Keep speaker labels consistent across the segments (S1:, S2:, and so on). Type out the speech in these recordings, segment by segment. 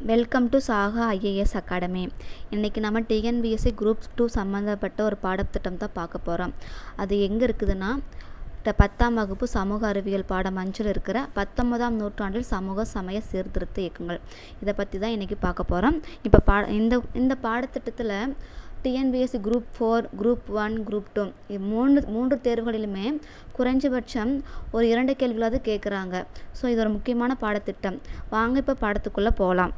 S1: welcome to Saga IAS academy இன்றைக்கி நம்ம TNPSC group two சம்மந்தப்பட்ட ஒரு பாடத்திட்டம் தான் பார்க்க போகிறோம் அது எங்கே இருக்குதுன்னா ட- பத்தாம் வகுப்பு சமூக அறிவியல் பாடம் அஞ்சில் இருக்கிற பத்தொன்பதாம் நூற்றாண்டில் சமூக சமய சீர்திருத்த இயக்கங்கள் இதை பற்றி தான் இன்றைக்கி பார்க்க போகிறோம் இப்போ பா இந்த இந்த பாடத்திட்டத்தில் TNPSC group four group one group two இது மூன்று மூன்று தேர்வுகளிலுமே குறைஞ்சபட்சம் ஒரு இரண்டு கேள்விகளாவது கேட்குறாங்க ஸோ இது ஒரு முக்கியமான பாடத்திட்டம் வாங்க இப்போ பாடத்துக்குள்ளே போகலாம்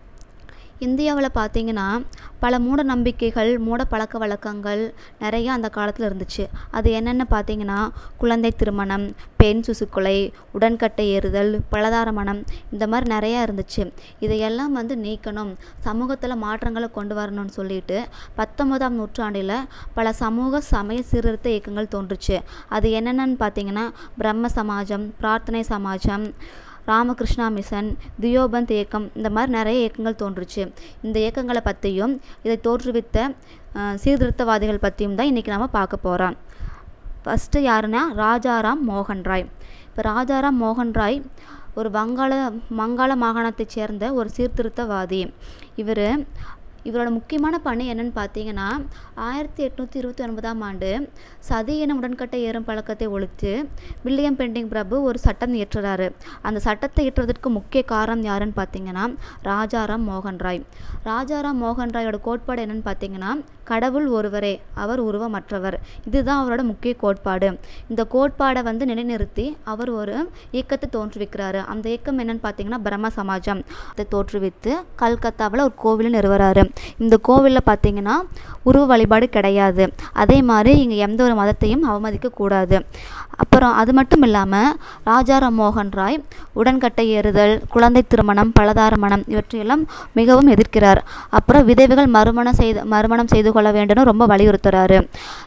S1: இந்தியாவில் பார்த்தீங்கன்னா பல மூட நம்பிக்கைகள் மூட பழக்க வழக்கங்கள் நிறைய அந்த காலத்தில் இருந்துச்சு அது என்னென்னு பார்த்தீங்கன்னா குழந்தை திருமணம் பெண் சுசுக்கொலை உடன்கட்டை ஏறுதல் பலதார மனம் இந்த மாதிரி நிறையா இருந்துச்சு இதையெல்லாம் வந்து நீக்கணும் சமூகத்தில் மாற்றங்களை கொண்டு வரணும்னு சொல்லிட்டு பத்தொன்பதாம் நூற்றாண்டில் பல சமூக சமய சீர்திருத்த இயக்கங்கள் தோன்றுச்சு அது என்னென்னு பார்த்தீங்கன்னா பிரம்ம சமாஜம் பிரார்த்தனை சமாஜம் ராமகிருஷ்ணா மிஷன் தியோபந்த் இயக்கம் இந்த மாதிரி நிறைய இயக்கங்கள் தோன்றுச்சு இந்த இயக்கங்களை பற்றியும் இதை தோற்றுவித்த அஹ், சீர்திருத்தவாதிகள் பற்றியும் தான் இன்றைக்கி நம்ம பார்க்க போகிறோம் ஃபஸ்ட்டு யாருன்னா ராஜாராம் மோகன் ராய் இப்போ ராஜாராம் மோகன் ராய் ஒரு வங்காள வங்காள மாகாணத்தைச் சேர்ந்த ஒரு சீர்திருத்தவாதி இவர் இவரோட முக்கியமான பணி என்னன்னு பார்த்தீங்கன்னா ஆயிரத்தி எட்நூற்றி இருபத்தி ஒன்பதாம் ஆண்டு சதி என உடன்கட்டை ஏறும் பழக்கத்தை ஒழித்து வில்லியம் பெண்டிங் பிரபு ஒரு சட்டம் இயற்றுறாரு அந்த சட்டத்தை இயற்றுவதற்கு முக்கிய காரணம் யாருன்னு பார்த்தீங்கன்னா ராஜாராம் மோகன் ராய் ராஜாராம் மோகன் ராயோட கோட்பாடு என்னன்னு பார்த்தீங்கன்னா கடவுள் ஒருவரே அவர் உருவமற்றவர் இதுதான் அவரோட முக்கிய கோட்பாடு இந்த கோட்பாடை வந்து நிலைநிறுத்தி அவர் ஒரு இயக்கத்தை தோற்றுவிக்கிறாரு அந்த இயக்கம் என்னன்னு பார்த்தீங்கன்னா பிரம்ம சமாஜம் அதை தோற்றுவித்து கல்கத்தாவில் ஒரு கோவிலை நிறுவறாரு இந்த கோவிலில் பார்த்தீங்கன்னா உருவ வழிபாடு கிடையாது அதே மாதிரி இங்கே எந்த ஒரு மதத்தையும் அவமதிக்க கூடாது அப்புறம் அது மட்டும் இல்லாமல் ராஜாராம் மோகன் ராய் உடன்கட்டை ஏறுதல் குழந்தை திருமணம் பலதார மனம் இவற்றையெல்லாம் மிகவும் எதிர்க்கிறார் அப்புறம் விதவைகள் மறுமணம் செய்து மறுமணம் செய்து கொள்ள வேண்டும்னு ரொம்ப வலியுறுத்துறாரு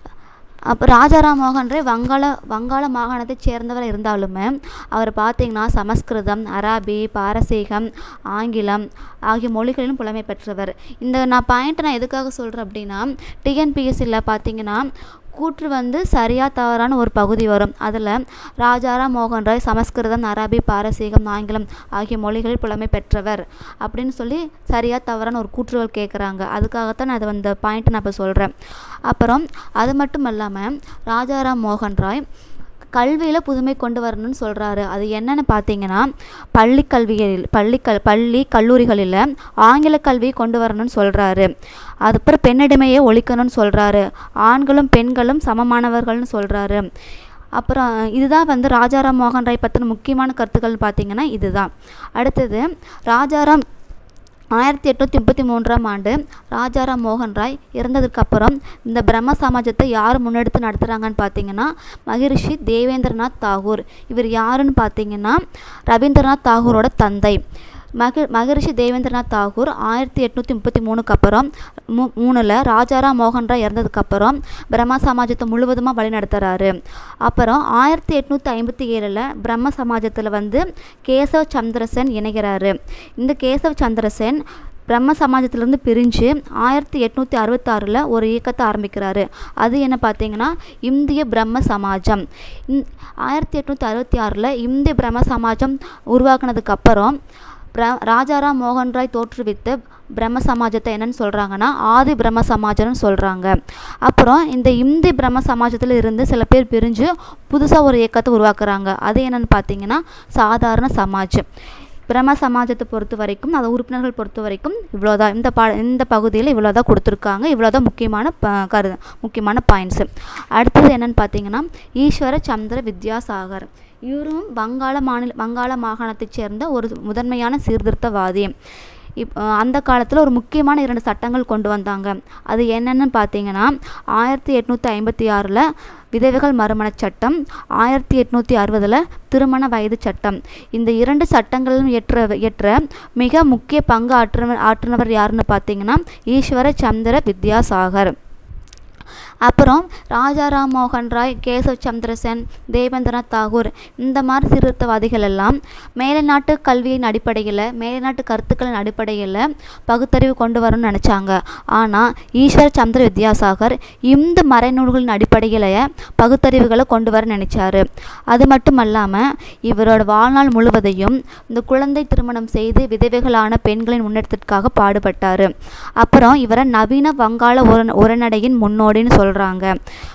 S1: அப்போ ராஜாராம் மோகன் ராய் வங்காள வங்காள மாகாணத்தைச் சேர்ந்தவர் இருந்தாலுமே அவர் பார்த்தீங்கன்னா சமஸ்கிருதம் அராபி பாரசீகம் ஆங்கிலம் ஆகிய மொழிகளிலும் புலமை பெற்றவர் இந்த நான் பாயிண்ட் நான் எதுக்காக சொல்கிறேன் அப்படின்னா டிஎன்பிஎஸ்சியில் பார்த்தீங்கன்னா கூற்று வந்து சரியா தவறான ஒரு பகுதி வரும் அதில் ராஜாராம் மோகன் ராய் சமஸ்கிருதம் அரபி பாரசீகம் ஆங்கிலம் ஆகிய மொழிகளில் புலமை பெற்றவர் அப்படின்னு சொல்லி சரியா தவறான ஒரு கூற்றுகள் கேட்குறாங்க அதுக்காகத்தான் நான் அதை இந்த பாயிண்ட் நான் இப்போ சொல்கிறேன் அப்புறம் அது மட்டும் இல்லாமல் ராஜாராம் மோகன் ராய் கல்வியில் புதுமை கொண்டு வரணும்னு சொல்கிறாரு அது என்னன்னு பார்த்தீங்கன்னா பள்ளி கல்வியில் பள்ளி கல் பள்ளி கல்லூரிகளில் ஆங்கில கல்வியை கொண்டு வரணும்னு சொல்கிறாரு அதுக்கப்புறம் பெண்ணடிமையை ஒழிக்கணும்னு சொல்கிறாரு ஆண்களும் பெண்களும் சமமானவர்கள்னு சொல்கிறாரு அப்புறம் இதுதான் வந்து ராஜாராம் மோகன் ராய் பற்றின முக்கியமான கருத்துக்கள்னு பார்த்தீங்கன்னா இதுதான் அடுத்தது ராஜாராம் ஆயிரத்தி எட்நூற்றி முப்பத்தி மூன்றாம் ஆண்டு ராஜாராம் மோகன் ராய் இறந்ததுக்கு அப்புறம் இந்த பிரம்ம சமாஜத்தை யார் முன்னெடுத்து நடத்துகிறாங்கன்னு பார்த்தீங்கன்னா மகரிஷி தேவேந்திரநாத் தாகூர் இவர் யாருன்னு பார்த்தீங்கன்னா ரவீந்திரநாத் தாகூரோட தந்தை மக மகரிஷி தேவேந்திரநாத் தாகூர் ஆயிரத்தி எட்நூற்றி முப்பத்தி மூணுக்கு அப்புறம் மூ மூணில் ராஜாராம் மோகன் ராய் இறந்ததுக்கப்புறம் பிரம்ம சமாஜத்தை முழுவதுமாக வழிநடத்துகிறாரு அப்புறம் ஆயிரத்தி எட்நூற்றி ஐம்பத்தி ஏழில் பிரம்ம சமாஜத்தில் வந்து கேசவ சந்திரசேன் இணைகிறாரு இந்த கேசவ சந்திரசேன் பிரம்ம சமாஜத்திலேருந்து பிரிஞ்சு ஆயிரத்தி எட்நூற்றி அறுபத்தாறில் ஒரு இயக்கத்தை ஆரம்பிக்கிறாரு அது என்ன பார்த்தீங்கன்னா இந்திய பிரம்ம சமாஜம் இந் ஆயிரத்தி எட்நூற்றி அறுபத்தி ஆறில் இந்திய பிரம்ம சமாஜம் உருவாக்குனதுக்கு அப்புறம் பிர ராஜாராம் மோகன் ராய் தோற்றுவித்த பிரம்ம சமாஜத்தை என்னன்னு சொல்கிறாங்கன்னா ஆதி பிரம்ம சமாஜம்னு சொல்கிறாங்க அப்புறம் இந்த இந்தி பிரம்ம சமாஜத்தில் இருந்து சில பேர் பிரிஞ்சு புதுசாக ஒரு இயக்கத்தை உருவாக்குறாங்க அது என்னன்னு பார்த்தீங்கன்னா சாதாரண சமாஜ் பிரம்ம சமாஜத்தை பொறுத்த வரைக்கும் அதை உறுப்பினர்கள் பொறுத்த வரைக்கும் இவ்வளோதான் இந்த பா இந்த பகுதியில் இவ்வளோதான் கொடுத்துருக்காங்க இவ்வளோதான் முக்கியமான ப கரு முக்கியமான பாயிண்ட்ஸு அடுத்தது என்னன்னு பார்த்தீங்கன்னா ஈஸ்வர சந்திர வித்யாசாகர் இவரும் வங்காள மாநில வங்காள மாகாணத்தைச் சேர்ந்த ஒரு முதன்மையான சீர்திருத்தவாதி இப் அந்த காலத்தில் ஒரு முக்கியமான இரண்டு சட்டங்கள் கொண்டு வந்தாங்க அது என்னென்னு பார்த்தீங்கன்னா ஆயிரத்தி எட்நூற்றி ஐம்பத்தி ஆறில் விதவைகள் மறுமணச் சட்டம் ஆயிரத்தி எட்நூற்றி அறுபதில் திருமண வயது சட்டம் இந்த இரண்டு சட்டங்களும் ஏற்ற ஏற்ற மிக முக்கிய பங்கு ஆற்றுன ஆற்றினவர் யாருன்னு பார்த்தீங்கன்னா ஈஸ்வர சந்திர வித்யாசாகர் அப்புறம் ராஜாராம் மோகன் ராய் கேசவ் சந்திர சென் தேவேந்திரநாத் தாகூர் இந்த மாதிரி சீர்திருத்தவாதிகள் எல்லாம் மேலைநாட்டு கல்வியின் அடிப்படையில் மேலைநாட்டு கருத்துக்களின் அடிப்படையில் பகுத்தறிவு கொண்டு வரணும்னு நினச்சாங்க ஆனால் ஈஸ்வர் சந்திர வித்யாசாகர் இந்த மறைநூல்களின் அடிப்படையில் பகுத்தறிவுகளை கொண்டு வர நினைச்சாரு அது மட்டும் அல்லாமல் இவரோட வாழ்நாள் முழுவதையும் இந்த குழந்தை திருமணம் செய்து விதவைகளான பெண்களின் முன்னேற்றத்திற்காக பாடுபட்டார் அப்புறம் இவரை நவீன வங்காள உர உரைநடையின் முன்னோடின்னு சொல்கிறாங்க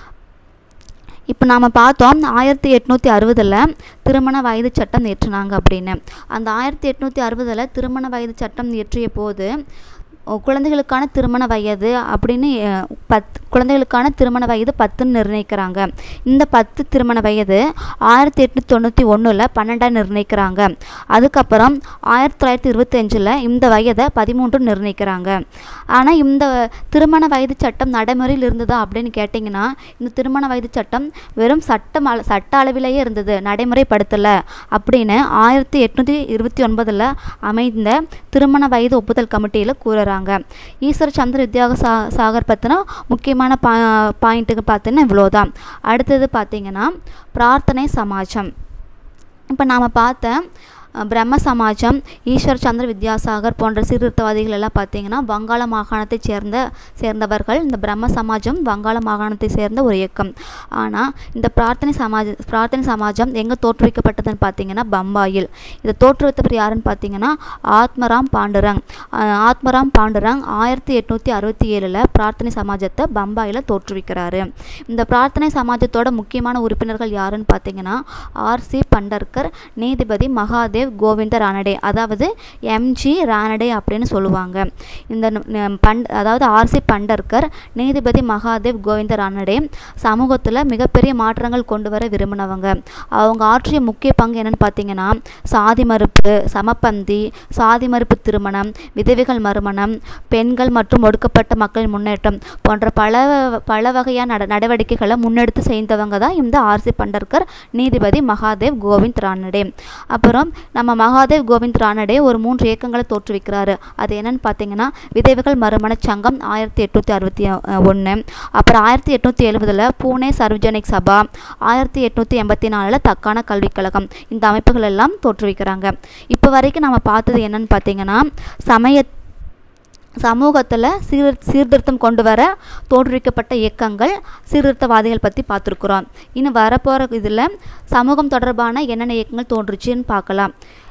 S1: இப்போ நாம் பார்த்தோம் ஆயிரத்தி எட்நூற்றி அறுபதில் திருமண வயது சட்டம் இயற்றினாங்க அப்படின்னு அந்த ஆயிரத்தி எட்நூற்றி அறுபதில் திருமண வயது சட்டம் இயற்றிய போது குழந்தைகளுக்கான திருமண வயது அப்படின்னு பத் குழந்தைகளுக்கான திருமண வயது பத்துன்னு நிர்ணயிக்கிறாங்க இந்த பத்து திருமண வயது ஆயிரத்தி எட்நூற்றி தொண்ணூற்றி ஒன்றில் பன்னெண்டாக நிர்ணயிக்கிறாங்க அதுக்கப்புறம் ஆயிரத்தி தொள்ளாயிரத்தி இருபத்தஞ்சில் இந்த வயதை பதிமூன்று நிர்ணயிக்கிறாங்க ஆனால் இந்த திருமண வயது சட்டம் நடைமுறையில் இருந்ததா அப்படின்னு கேட்டிங்கன்னா இந்த திருமண வயது சட்டம் வெறும் சட்டம் அள சட்ட அளவிலேயே இருந்தது நடைமுறைப்படுத்தலை அப்படின்னு ஆயிரத்தி எட்நூற்றி இருபத்தி ஒன்பதில் அமைந்த திருமண வயது ஒப்புதல் கமிட்டியில் கூறுறாங்க ஈஸ்வர சந்திர வித்யாக சா சாகர் பற்றின முக்கியமான பா பாயிண்ட்டுக்கு பார்த்தீங்கன்னா இவ்வளோதான் அடுத்தது பார்த்தீங்கன்னா பிரார்த்தனை சமாஜம் இப்போ நாம் பார்த்த பிரம்ம சமாஜம் ஈஸ்வர் சந்திர வித்யாசாகர் போன்ற சீர்திருத்தவாதிகள் எல்லாம் பார்த்தீங்கன்னா வங்காள மாகாணத்தை சேர்ந்த சேர்ந்தவர்கள் இந்த பிரம்ம சமாஜம் வங்காள மாகாணத்தை சேர்ந்த ஒரு இயக்கம் ஆனால் இந்த பிரார்த்தனை சமாஜ பிரார்த்தனை சமாஜம் எங்கே தோற்றுவிக்கப்பட்டதுன்னு பார்த்தீங்கன்னா பம்பாயில் இதை தோற்றுவித்தவர் யாருன்னு பார்த்தீங்கன்னா ஆத்மராம் பாண்டுரங் ஆத்மராம் பாண்டுரங் ஆயிரத்தி எட்நூற்றி அறுபத்தி ஏழில் பிரார்த்தனை சமாஜத்தை பம்பாயில் தோற்றுவிக்கிறாரு இந்த பிரார்த்தனை சமாஜத்தோட முக்கியமான உறுப்பினர்கள் யாருன்னு பார்த்தீங்கன்னா ஆர்சி பண்டர்கர் நீதிபதி மகாதேவ் கோவிந்த ரானடே அதாவது எம்ஜி ரானடே அப்படின்னு சொல்லுவாங்க இந்த பண்ட் அதாவது ஆர்சி பண்டர்கர் நீதிபதி மகாதேவ் கோவிந்த ரானடே சமூகத்தில் மிகப்பெரிய மாற்றங்கள் கொண்டு வர விரும்பினவங்க அவங்க ஆற்றிய முக்கிய பங்கு என்னன்னு பார்த்தீங்கன்னா சாதி மறுப்பு சமப்பந்தி சாதி மறுப்பு திருமணம் விதவைகள் மறுமணம் பெண்கள் மற்றும் ஒடுக்கப்பட்ட மக்களின் முன்னேற்றம் போன்ற பல பல வகையான நட நடவடிக்கைகளை முன்னெடுத்து செய்தவங்க தான் இந்த ஆர்சி பண்டர்கர் நீதிபதி மகாதேவ் கோவிந்த் ரானடே அப்புறம் நம்ம மகாதேவ் கோவிந்த் ரானடே ஒரு மூன்று இயக்கங்களை தோற்றுவிக்கிறாரு அது என்னன்னு பார்த்தீங்கன்னா விதவைகள் மறுமண சங்கம் ஆயிரத்தி எட்நூற்றி அறுபத்தி ஒன்று அப்புறம் ஆயிரத்தி எட்நூற்றி எழுபதில் பூனே சர்வஜனிக் சபா ஆயிரத்தி எட்நூற்றி எண்பத்தி நாலில் தக்கான கல்விக் கழகம் இந்த அமைப்புகள் எல்லாம் தோற்றுவிக்கிறாங்க இப்போ வரைக்கும் நம்ம பார்த்தது என்னன்னு பார்த்தீங்கன்னா சமய சமூகத்தில் சீர் சீர்திருத்தம் கொண்டு வர தோற்றுவிக்கப்பட்ட இயக்கங்கள் சீர்திருத்தவாதிகள் பற்றி பார்த்துருக்குறோம் இன்னும் வரப்போகிற இதில் சமூகம் தொடர்பான என்னென்ன இயக்கங்கள் தோன்றுச்சுன்னு பார்க்கலாம்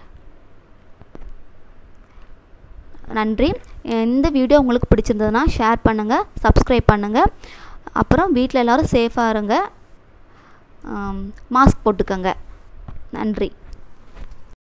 S1: நன்றி இந்த வீடியோ உங்களுக்கு பிடிச்சிருந்ததுன்னா ஷேர் பண்ணுங்கள் சப்ஸ்கிரைப் பண்ணுங்கள் அப்புறம் வீட்டில் எல்லோரும் சேஃபாக இருங்க மாஸ்க் போட்டுக்கோங்க நன்றி